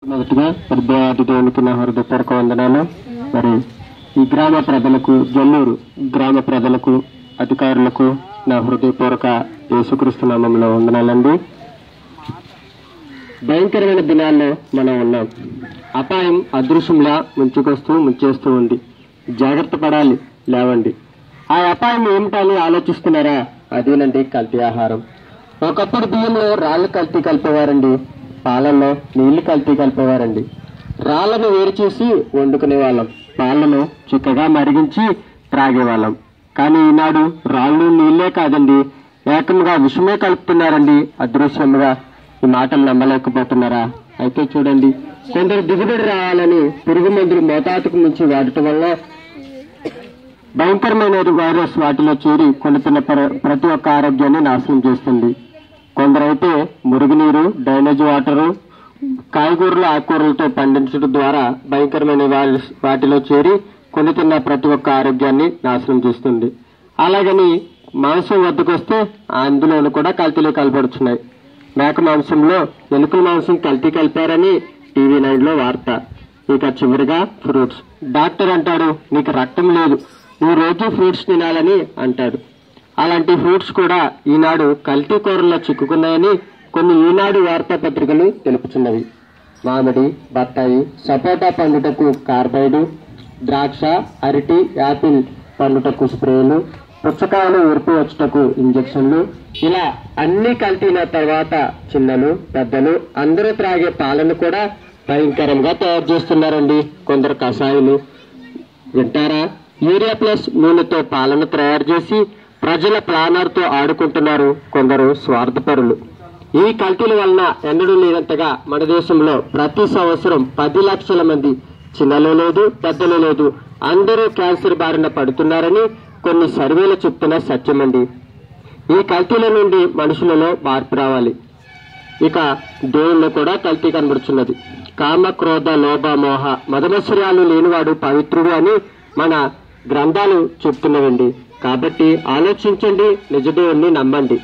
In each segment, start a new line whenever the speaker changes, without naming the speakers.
మొదటిగా హృదయాది దేవునికి నా హృదయపూర్వక వందనాలు మరి ఈ గ్రామ ప్రజలకు జల్లూరు గ్రామ ప్రజలకు అధికారులకు నా హృదయపూర్వక యేసుక్రీస్తు నామంలో వందనాలండి భయంకరమైన దినాల్లో మనం ఉన్నాం అపాయం అదృశ్యంలా ముంచుకొస్తూ ముంచేస్తూ ఉంది జాగ్రత్త పడాలి లేవండి ఆ అపాయం ఏమిటని ఆలోచిస్తున్నారా అదేనండి కల్తీ ఆహారం ఒకప్పుడు బియ్యంలో రాళ్ళు కల్తీ కలిపేవారండి పాలల్లో నీళ్లు కల్తీ కలిపేవారండి రాళ్లను వేరు చేసి వండుకునే వాళ్ళం పాలను చిక్కగా మరిగించి త్రాగేవాళ్ళం కానీ ఈనాడు రాళ్ళు నీళ్లే కాదండి ఏకంగా విషమే కలుపుతున్నారండి అదృశ్యంగా ఈ మాటలు నమ్మలేకపోతున్నారా అయితే చూడండి కొందరు దిగుబడి రావాలని పురుగు మందులు మోతాదుకు మించి వాడటం వల్ల భయంకరమైన వైరస్ వాటిలో చేరి కొనుతున్న ప్ర- ప్రతి ఒక్క ఆరోగ్యాన్ని నాశనం చేస్తుంది కొందరైతే మురుగునీరు డ్రైనేజ్ వాటరు కాయగూరలు ఆకుకూరలతో పండించడం ద్వారా భయంకరమైన వైరస్ వాటిలో చేరి కొనుతున్న ప్రతి ఒక్క ఆరోగ్యాన్ని నాశనం చేస్తుంది అలాగని మాంసం వద్దకు వస్తే అందులోనూ కూడా కల్తీలు కలపడుచున్నాయి మేక మాంసంలో ఎలుకల మాంసం కల్తీ కలిపారని టీవీ నైన్ లో వార్త ఇక చివరిగా ఫ్రూట్స్ డాక్టర్ అంటాడు నీకు రక్తం లేదు నువ్వు రోజు ఫ్రూట్స్ తినాలని అంటాడు అలాంటి ఫ్రూట్స్ కూడా ఈనాడు కల్తీ కూరల్లో చిక్కుకున్నాయని కొన్ని ఈనాడు వార్తాపత్రికలు తెలుపుతున్నవి మామిడి బత్తాయి సపోటా పండుటకు కార్బైడ్ ద్రాక్ష అరటి యాపిల్ పండుటకు స్ప్రేలు పుచ్చకాయలు ఉరుపు వచ్చుటకు ఇంజెక్షన్లు ఇలా అన్ని కలిపిన తర్వాత చిన్నలు పెద్దలు అందరూ త్రాగే పాలను కూడా భయంకరంగా తయారు చేస్తున్నారండి కొందరు కషాయాలు వింటారా యూరియా ప్లస్ నూనెతో పాలన తయారు చేసి ప్రజల ప్లానర్తో ఆడుకుంటున్నారు కొందరు స్వార్థపరులు ఈ కల్తీల వలన ఎన్నడూ లేనంతగా మన దేశంలో ప్రతి సంవత్సరం పది లక్షల మంది చిన్నలు లేదు పెద్దలు లేదు అందరూ క్యాన్సర్ బారిన పడుతున్నారని కొన్ని సర్వేలు చెప్తున్న సత్యమండి ఈ కల్తీల నుండి మనుషులలో మార్పు రావాలి ఇక దేవుళ్ళు కూడా కల్తీ కనబడుచున్నది కామ క్రోధ లోభ మోహ మదమశ్వర్యాలు లేనివాడు పవిత్రుడు అని మన గ్రంథాలు చెప్తున్నవండి కాబట్టి ఆలోచించండి నిజదేవుణ్ణి నమ్మండి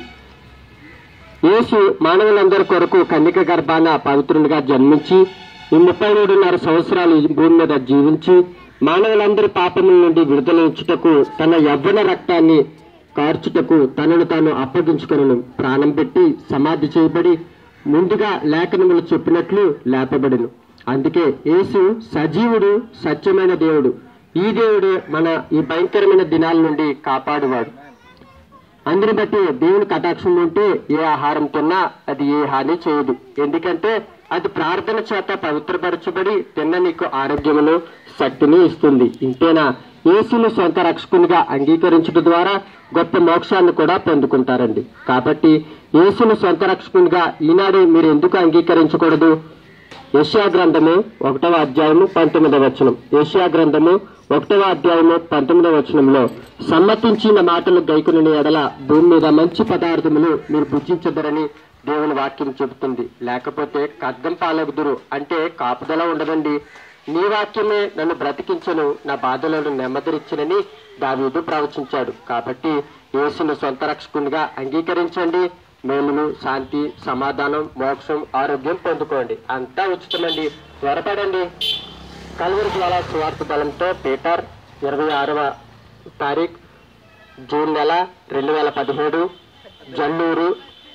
యేసు మానవులందరి కొరకు కన్నిక గర్భాన పవిత్రునిగా జన్మించి ఈ ముప్పై మూడున్నర సంవత్సరాలు ఈ భూమి మీద జీవించి మానవులందరి పాపముల నుండి విడుదల ఇచ్చుటకు తన యవ్వన రక్తాన్ని కార్చుటకు తనను తాను అప్పగించుకొనను ప్రాణం పెట్టి సమాధి చేయబడి ముందుగా లేఖనములు చెప్పినట్లు లేపబడిను అందుకే యేసు సజీవుడు సత్యమైన దేవుడు ఈ దేవుడే మన ఈ భయంకరమైన దినాల నుండి కాపాడువాడు అందుని బట్టి దేవుని కటాక్షం ఉంటే ఏ ఆహారం తిన్నా అది ఏ హాని చేయదు ఎందుకంటే అది ప్రార్థన చేత పవిత్రపరచబడి తిన్న నీకు ఆరోగ్యమును శక్తిని ఇస్తుంది ఇంతేనా యేసును సొంత రక్షకునిగా అంగీకరించడం ద్వారా గొప్ప మోక్షాన్ని కూడా పొందుకుంటారండి కాబట్టి యేసును సొంత రక్షకునిగా ఈనాడు మీరు ఎందుకు అంగీకరించకూడదు యెషయా గ్రంథము ఒకటవ అధ్యాయము పంతొమ్మిదవ వచనం యెషయా గ్రంథము ఒకటవ అధ్యాయము పంతొమ్మిదవ వచనంలో సమ్మతించిన మాటలు గైకుని ఎడల భూమి మీద మంచి పదార్థములు మీరు భుజించదరని దేవుని వాక్యం చెబుతుంది లేకపోతే కద్దం పాలగుదురు అంటే కాపుదల ఉండదండి నీ వాక్యమే నన్ను బ్రతికించను నా బాధలను నెమ్మదిరిచ్చినని దావీదు ప్రవచించాడు కాబట్టి యేసును సొంత రక్షకునిగా అంగీకరించండి మేలును శాంతి సమాధానం మోక్షం ఆరోగ్యం పొందుకోండి అంతా ఉచితమండి త్వరపడండి కలువరి జ్వాల సువార్త దళంతో పీటర్ ఇరవై ఆరవ తారీఖు జూన్ నెల రెండు వేల పదిహేడు జల్లూరు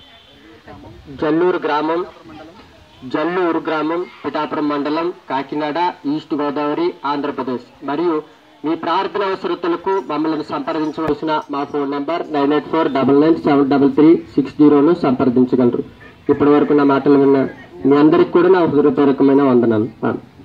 జల్లూరు గ్రామం జల్లూరు గ్రామం పిఠాపురం మండలం కాకినాడ ఈస్ట్ గోదావరి ఆంధ్రప్రదేశ్ మరియు మీ ప్రార్థన అవసరతలకు మమ్మల్ని సంప్రదించవలసిన మా phone number nine eight four double nine seven double three six జీరోను సంప్రదించగలరు ఇప్పటి వరకు నా మాటలు విన్న మీ అందరికి కూడా నా హృదయపూర్వకమైన వందనాలు